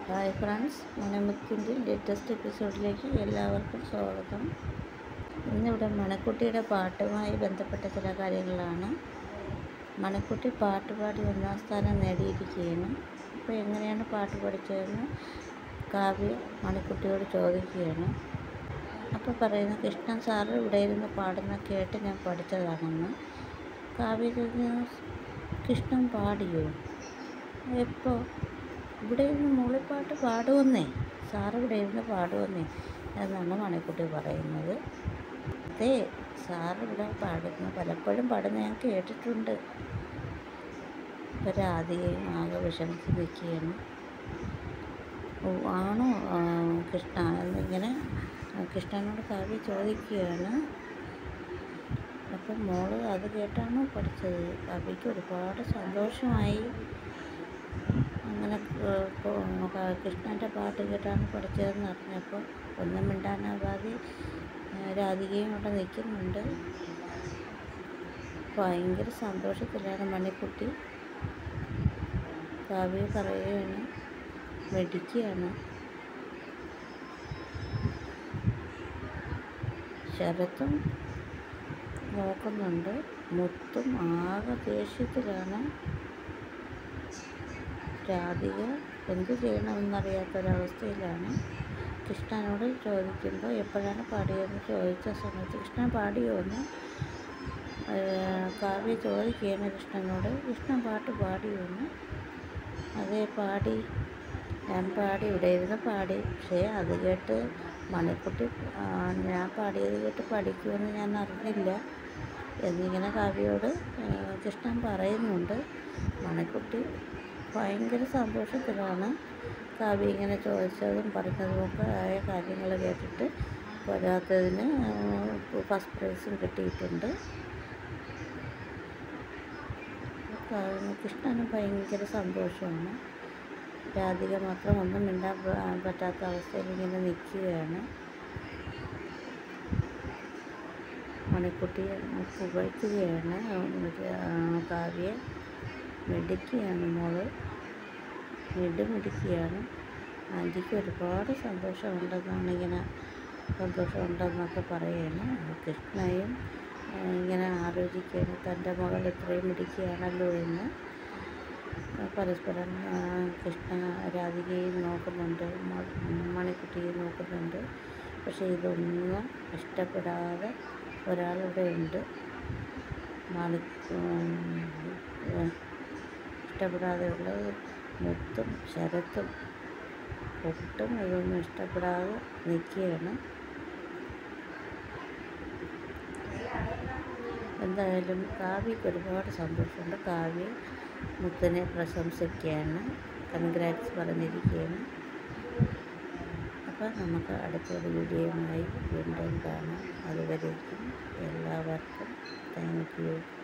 hi friends മണമുക്കിൻ്റെ latest എപ്പിസോഡിലേക്ക് എല്ലാവർക്കും സ്വാഗതം ഇന്നിവിടെ മണക്കുട്ടിയുടെ പാട്ടുമായി ബന്ധപ്പെട്ട ചില കാര്യങ്ങളാണ് മണക്കുട്ടി പാട്ട് പാടി ഒന്നാം സ്ഥാനം നേടിയിരിക്കുകയാണ് അപ്പോൾ എങ്ങനെയാണ് പാട്ട് പഠിച്ചതെന്ന് കാവ്യ മണിക്കുട്ടിയോട് ചോദിക്കുകയാണ് അപ്പോൾ പറയുന്നു കൃഷ്ണൻ സാറ് ഇവിടെ ഇരുന്ന് പാടുന്ന കേട്ട് ഞാൻ പഠിച്ചതാണെന്ന് കാവ്യ ചോദിക്കുന്നു കൃഷ്ണൻ പാടിയോ എപ്പോൾ ഇവിടെ ഇരുന്ന് മൂളിപ്പാട്ട് പാടുമെന്നേ സാറ് ഇവിടെ ഇരുന്ന് പാടുമെന്നേ എന്നാണ് മണിക്കുട്ടി പറയുന്നത് അതെ സാറ് ഇവിടെ പാടുന്നു പലപ്പോഴും പാടുന്ന ഞാൻ കേട്ടിട്ടുണ്ട് ഇപ്പോൾ രാധികയും ആകെ വിഷമിച്ച് നിൽക്കുകയാണ് ഓ ആണോ ആ, കൃഷ്ണ എന്നിങ്ങനെ കൃഷ്ണനോട് കാവ്യ ചോദിക്കുകയാണ് അപ്പം മോള് അത് കേട്ടാണോ പഠിച്ചത് കാവ്യക്ക് ഒരുപാട് സന്തോഷമായി അങ്ങനെ ഏഹ്, ഇപ്പൊ കൃഷ്ണൻ്റെ പാട്ട് കേട്ടാണ് പഠിച്ചതെന്ന് അറിഞ്ഞപ്പോൾ ഒന്നും മിണ്ടാനാവാതെ ഏഹ്, രാധികയും അവിടെ നിൽക്കുന്നുണ്ട് ഭയങ്കര സന്തോഷത്തിലാണ് മണിക്കുട്ടി കാവ്യ പറയുകയാണ് മെഡിക്കുകയാണ് ശരത്തും നോക്കുന്നുണ്ട് മുത്തും ആകെ ദേഷ്യത്തിലാണ് രാധിക എന്ത് ചെയ്യണമെന്നറിയാത്തൊരവസ്ഥയിലാണ് കൃഷ്ണനോട് ചോദിക്കുമ്പോൾ എപ്പോഴാണ് പാടിയതെന്ന് ചോദിച്ച സമയത്ത് കൃഷ്ണൻ പാടിയോ എന്ന് ഏഹ് കാവ്യ ചോദിക്കുകയാണ് കൃഷ്ണനോട് കൃഷ്ണൻ പാട്ട് പാടിയോ എന്ന് അതേ പാടി ഞാൻ പാടി ഇവിടെ ഇരുന്ന് പാടി പക്ഷേ അത് കേട്ട് മണിക്കുട്ടി ആ, ഞാൻ പാടിയത് കേട്ട് പഠിക്കുമെന്ന് ഞാൻ അറിഞ്ഞില്ല എന്നിങ്ങനെ കാവ്യയോട് ഏഹ് കൃഷ്ണൻ പറയുന്നുണ്ട് മണിക്കുട്ടി ഭയങ്കര സന്തോഷത്തിലാണ് കാവ്യ ഇങ്ങനെ ചോദിച്ചതും പറഞ്ഞതും ഒക്കെ ആയ കാര്യങ്ങൾ കേട്ടിട്ട് പോരാത്തതിന് ഫസ്റ്റ് പ്രൈസും കിട്ടിയിട്ടുണ്ട് കാ- കൃഷ്ണന് ഭയങ്കര സന്തോഷമാണ് രാധിക മാത്രം ഒന്നും മിണ്ടാൻ പ- പറ്റാത്ത അവസ്ഥയിൽ ഇങ്ങനെ നിൽക്കുകയാണ് മണിക്കുട്ടിയെ പുകഴ്ത്തുകയാണ് ആ, കാവ്യ മിടുക്കിയാണ് മോള് മിടുമിടുക്കിയാണ് ആൻറ്റിക്ക് ഒരുപാട് സന്തോഷമുണ്ടെന്നാണ് ഇങ്ങനെ സന്തോഷമുണ്ടെന്നൊക്കെ പറയുകയാണ് കൃഷ്ണയും ആ, ഇങ്ങനെ ആലോചിക്കുകയാണ് തൻ്റെ മകൾ ഇത്രയും മിടുക്കിയാണല്ലോ എന്ന് പരസ്പരം ആ, കൃഷ്ണ രാധികയും നോക്കുന്നുണ്ട് മ- മണിക്കുട്ടിയും നോക്കുന്നുണ്ട് പക്ഷേ ഇതൊന്നും ഇഷ്ടപ്പെടാതെ ഒരാളിവിടെ ഉണ്ട് മണി ഉം, ഉം, ഇഷ്ടപ്പെടാതെയുള്ളത് മുത്തും ശരത്തും ഒട്ടും ഇതൊന്നും ഇഷ്ടപ്പെടാതെ നിൽക്കുകയാണ് എന്തായാലും കാവ്യക്ക് ഒരുപാട് സന്തോഷമുണ്ട് കാവ്യ മുത്തിനെ പ്രശംസിക്കുകയാണ് കൺഗ്രാറ്റ്സ് പറഞ്ഞിരിക്കുകയാണ് അപ്പോൾ നമുക്ക് അടുത്തൊരു വീഡിയോയുമായി വീണ്ടും കാണാം അതുവരേക്കും എല്ലാവർക്കും താങ്ക് യു